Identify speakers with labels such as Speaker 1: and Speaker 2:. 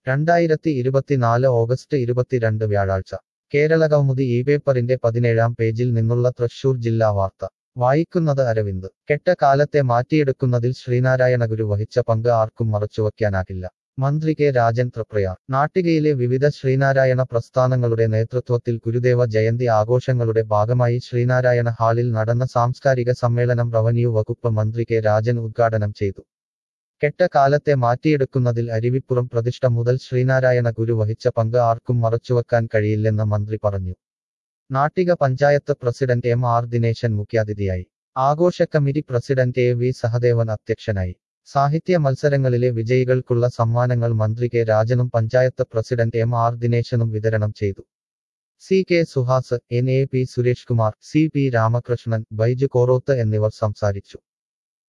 Speaker 1: രണ്ടായിരത്തി ഇരുപത്തിനാല് ഓഗസ്റ്റ് ഇരുപത്തിരണ്ട് വ്യാഴാഴ്ച കേരളകൗമുദി ഈ പേപ്പറിന്റെ പതിനേഴാം പേജിൽ നിന്നുള്ള തൃശൂർ ജില്ലാ വാർത്ത വായിക്കുന്നത് അരവിന്ദ് കെട്ട കാലത്തെ മാറ്റിയെടുക്കുന്നതിൽ ശ്രീനാരായണ ഗുരു വഹിച്ച പങ്ക് ആർക്കും മറച്ചുവയ്ക്കാനാകില്ല മന്ത്രി കെ രാജൻ തൃപ്രയാർ നാട്ടികയിലെ വിവിധ ശ്രീനാരായണ പ്രസ്ഥാനങ്ങളുടെ നേതൃത്വത്തിൽ ഗുരുദേവ ജയന്തി ആഘോഷങ്ങളുടെ ഭാഗമായി ശ്രീനാരായണ ഹാളിൽ നടന്ന സാംസ്കാരിക സമ്മേളനം റവന്യൂ വകുപ്പ് മന്ത്രി കെ രാജൻ ഉദ്ഘാടനം ചെയ്തു കെട്ട കാലത്തെ മാറ്റിയെടുക്കുന്നതിൽ അരുവിപ്പുറം പ്രതിഷ്ഠ മുതൽ ശ്രീനാരായണ ഗുരു വഹിച്ച പങ്ക് ആർക്കും മറച്ചുവെക്കാൻ കഴിയില്ലെന്ന് മന്ത്രി പറഞ്ഞു Nattika panchayat president M R Dineshan മുഖ്യാതിഥിയായി ആഘോഷ committee president A V Sahadevan അധ്യക്ഷനായി സാഹിത്യ മത്സരങ്ങളിലെ വിജയികൾക്കുള്ള സമ്മാനങ്ങൾ മന്ത്രി കെ രാജനും പഞ്ചായത്ത് പ്രസിഡന്റ് എം ആർ ദിനേശനും വിതരണം ചെയ്തു C K Suhas N A P Suresh Kumar C P Ramakrishnan Baiju Koroth എന്നിവർ സംസാരിച്ചു